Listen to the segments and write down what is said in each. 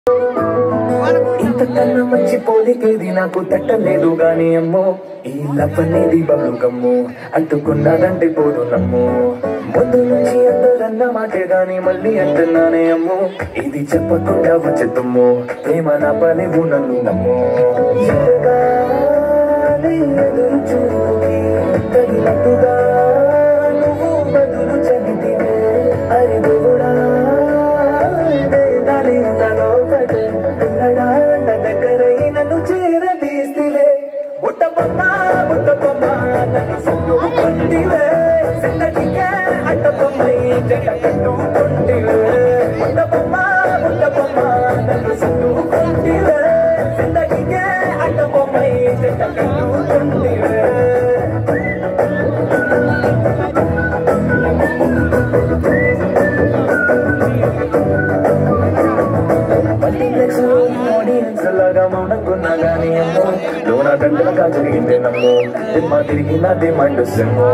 ఇంతకన్నా మంచి పోలికేది నాకు తట్టలేదు గాని అమ్మో ఈ లవ్ అనేది బలు గమ్ము అంటుకున్నానంటే పోదు నమ్ము ముందు నుంచి అందరన్న మాటే గాని మళ్ళీ అంటున్నానే అమ్ము ఇది చెప్పకుండా వచ్చే తుమ్ము ప్రేమ నా పనివు నన్ను నమ్ము ఎదగాలి ఎదురు చూపుకి తగినట్టుగా నువ్వు బదులు చదివితే అరే దేవుడా వేదాలి తలో పడే పిల్లడాండ దగ్గరై నన్ను చేరదీస్తివే బుట్ట బొమ్మ బుట్ట బొమ్మ నన్ను సుట్టుకుంటివే జిందగీకే అట్ట బొమ్మై జట కట్టుకుంటివే బుట్ట బొమ్మ బుట్ట బొమ్మ నన్ను సుట్టుకుంటివే జిందగీకే అట్ట బొమ్మై జట కట్టుకుంటివే మల్టీప్లెక్స్ ఆడియన్స్ లాగా మౌనంకున్నా గానీ అమ్మో లోన గంటలుగా జరిగిందే నమ్మో దిమ్మ తిరిగి నా డిమాండ్ సిమ్మో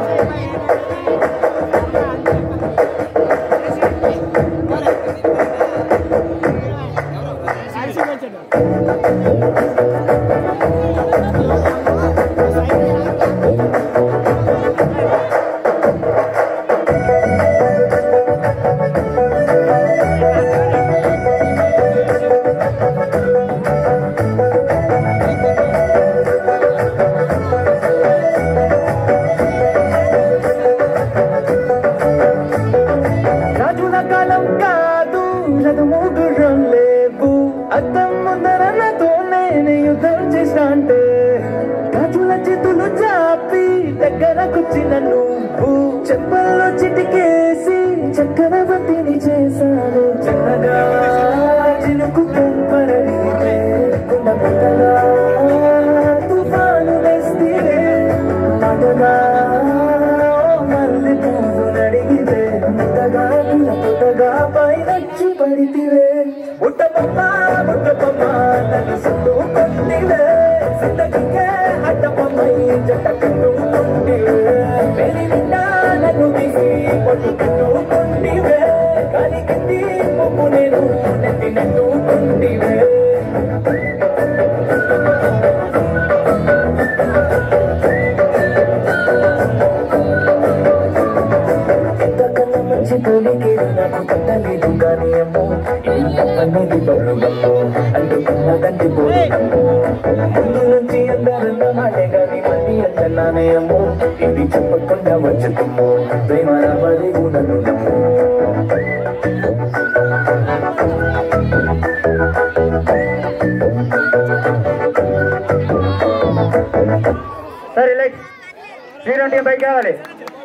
రాజుల కాలం కాదు రథము గుర్రం లేవు అద్దం ముందర నాతో నేను యుద్ధం చేసా అంటే రాజుల చేతులు చాపి దగ్గరకొచ్చిన నువ్వు చెప్పల్లో చిటికేసి చక్రవర్తిని చేశాను చిన్నగా చినుకు పెంపరడితే కుండ పెద్దగా తుఫాను వేస్తే మాటగా మళ్ళీ పువ్వు నడిగితే ముద్దగా పుట్టగా పైనచ్చి పడితివే బుట్ట బొమ్మ బుట్ట బొమ్మ నన్ను సుట్టు కొట్టివే జిందగీకే అడ్డ బొమ్మ జట్ట కట్టుకుంటివే పెళ్లి నిండా నన్ను తీసి పొట్టు కట్టుకుంటివే కాలి కింది ముప్పు నేను నెత్తి నట్టుకుంటివే ఎంతకన్నా మంచి పోలికేది నాకు పట్టలేదు కానీ అమ్మో అనేది బరుగమ్మో అంటుకున్నదంటే పోయినమ్మో ముందు నుంచి అందరన్న మాటే గాని మళ్ళీ అంటున్నానే అమ్మో ఇది చెప్పకుండా వచ్చుతుమ్మో ప్రేమ నా మరియు నన్ను నమ్ము సరే లైట్ త్రీ ట్వంటీ బైక్ కావాలి